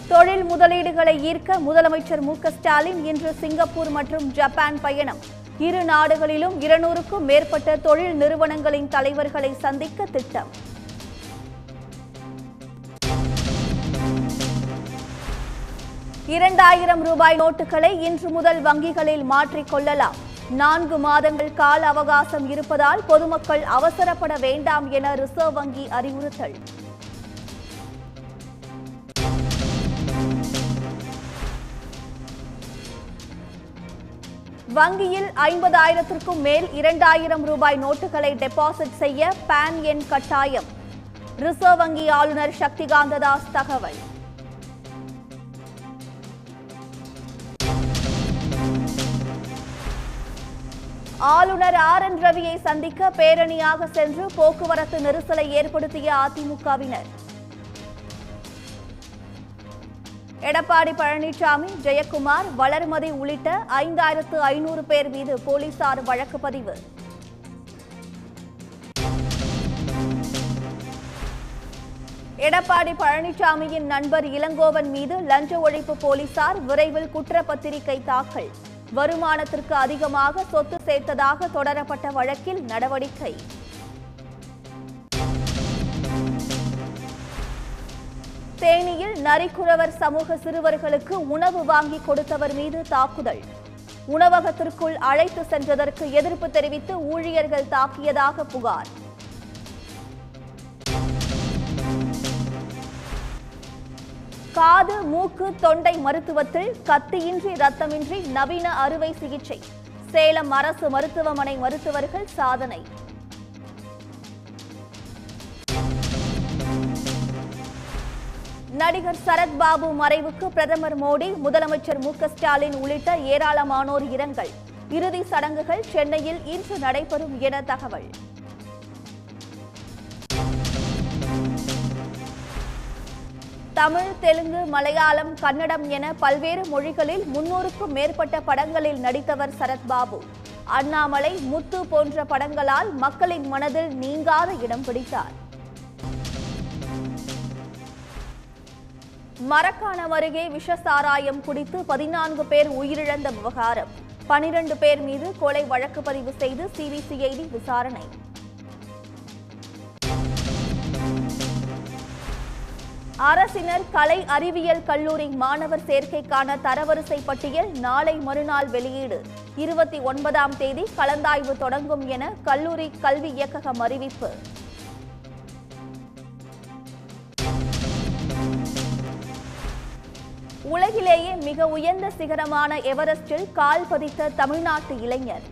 தொழில் முதலீடுகளை ஈர்க்க முதலமைச்சர் மு க ஸ்டாலின் இன்று சிங்கப்பூர் மற்றும் ஜப்பான் பயணம் இரு நாடுகளிலும் இருநூறுக்கும் மேற்பட்ட தொழில் நிறுவனங்களின் தலைவர்களை சந்திக்க திட்டம் இரண்டாயிரம் ரூபாய் நோட்டுகளை இன்று முதல் வங்கிகளில் மாற்றிக் கொள்ளலாம் நான்கு மாதங்கள் கால அவகாசம் இருப்பதால் பொதுமக்கள் அவசரப்பட வேண்டாம் என ரிசர்வ் வங்கி அறிவுறுத்தல் வங்கியில் ஐம்பதாயிரத்திற்கும் மேல் இரண்டாயிரம் ரூபாய் நோட்டுகளை டெபாசிட் செய்ய பான் எண் கட்டாயம் ரிசர்வ் வங்கி ஆளுநர் சக்திகாந்த தாஸ் தகவல் ஆளுநர் ஆர் என் ரவியை சந்திக்க பேரணியாக சென்று போக்குவரத்து நெரிசலை ஏற்படுத்திய அதிமுகவினர் எடப்பாடி பழனிசாமி ஜெயக்குமார் வளர்மதி உள்ளிட்ட ஐந்தாயிரத்து ஐநூறு பேர் மீது போலீசார் வழக்கு பதிவு எடப்பாடி பழனிசாமியின் நண்பர் இளங்கோவன் மீது லஞ்ச ஒழிப்பு போலீசார் விரைவில் குற்றப்பத்திரிகை தாக்கல் வருமானத்திற்கு அதிகமாக சொத்து சேர்த்ததாக தொடரப்பட்ட வழக்கில் நடவடிக்கை தேனியில் நரிக்குறவர் சமூக சிறுவர்களுக்கு உணவு வாங்கி கொடுத்தவர் மீது தாக்குதல் உணவகத்திற்குள் அழைத்து சென்றதற்கு எதிர்ப்பு தெரிவித்து ஊழியர்கள் தாக்கியதாக புகார் காது மூக்கு தொண்டை மருத்துவத்தில் கத்தியின்றி ரத்தமின்றி நவீன அறுவை சிகிச்சை சேலம் அரசு மருத்துவமனை மருத்துவர்கள் சாதனை நடிகர் சரத் பாபு மறைவுக்கு பிரதமர் மோடி முதலமைச்சர் மு க ஸ்டாலின் உள்ளிட்ட ஏராளமானோர் இரங்கல் இறுதி சடங்குகள் சென்னையில் இன்று நடைபெறும் என தகவல் தமிழ் தெலுங்கு மலையாளம் கன்னடம் என பல்வேறு மொழிகளில் முன்னூறுக்கும் மேற்பட்ட படங்களில் நடித்தவர் சரத்பாபு அண்ணாமலை முத்து போன்ற படங்களால் மக்களின் மனதில் நீங்காத இடம் பிடித்தார் மரக்காணம் அருகே விஷ சாராயம் குடித்து பதினான்கு பேர் உயிரிழந்த விவகாரம் பனிரண்டு பேர் மீது கொலை வழக்கு பதிவு செய்து சிபிசிஐடி விசாரணை அரசினர் கலை அறிவியல் கல்லூரி மாணவர் சேர்க்கைக்கான தரவரிசை பட்டியல் நாளை மறுநாள் வெளியீடு இருபத்தி ஒன்பதாம் தேதி கலந்தாய்வு தொடங்கும் என கல்லூரி கல்வி இயக்ககம் அறிவிப்பு உலகிலேயே மிக உயர்ந்த சிகரமான எவரெஸ்டில் கால் பதித்த தமிழ்நாட்டு இளைஞர்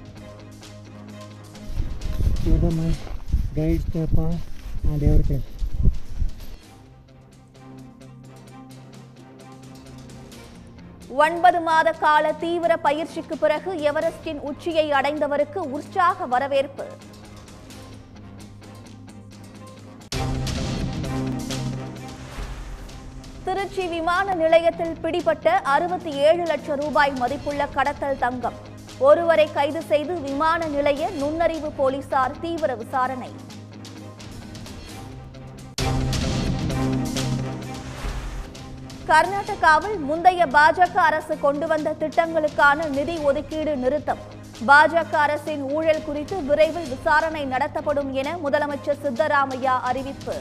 చూడమ్మా గైడ్ చేప ఆ దేవుడి పేరు ஒன்பது மாத கால தீவிர பயிற்சிக்கு பிறகு எவரெஸ்டின் உச்சியை அடைந்தவருக்கு உற்சாக வரவேற்பு திருச்சி விமான நிலையத்தில் பிடிபட்ட அறுபத்தி ஏழு லட்சம் ரூபாய் மதிப்புள்ள கடத்தல் தங்கம் ஒருவரை கைது செய்து விமான நிலைய நுண்ணறிவு போலீசார் தீவிர விசாரணை கர்நாடகாவில் முந்தைய பாஜக அரசு கொண்டு வந்த திட்டங்களுக்கான நிதி ஒதுக்கீடு நிறுத்தம் பாஜக அரசின் ஊழல் குறித்து விரைவில் விசாரணை நடத்தப்படும் என முதலமைச்சர் சித்தராமையா அறிவிப்பு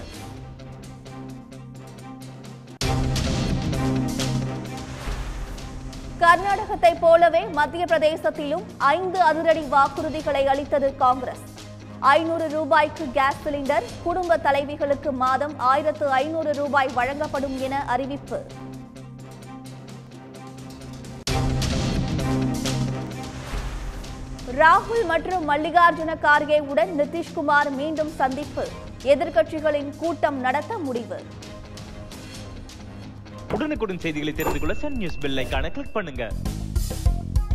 கர்நாடகத்தை போலவே மத்திய பிரதேசத்திலும் ஐந்து அதிரடி வாக்குறுதிகளை அளித்தது காங்கிரஸ் ஐநூறு ரூபாய்க்கு கேஸ் சிலிண்டர் குடும்ப தலைவிகளுக்கு மாதம் ஆயிரத்து ஐநூறு ரூபாய் வழங்கப்படும் என அறிவிப்பு ராகுல் மற்றும் மல்லிகார்ஜுன கார்கே உடன் நிதிஷ்குமார் மீண்டும் சந்திப்பு எதிர்க்கட்சிகளின் கூட்டம் நடத்த முடிவு உடனுக்குடன் செய்திகளை தெரிந்து கொள்ள சன் நியூஸ் பெல் ஐகானை கிளிக் பண்ணுங்க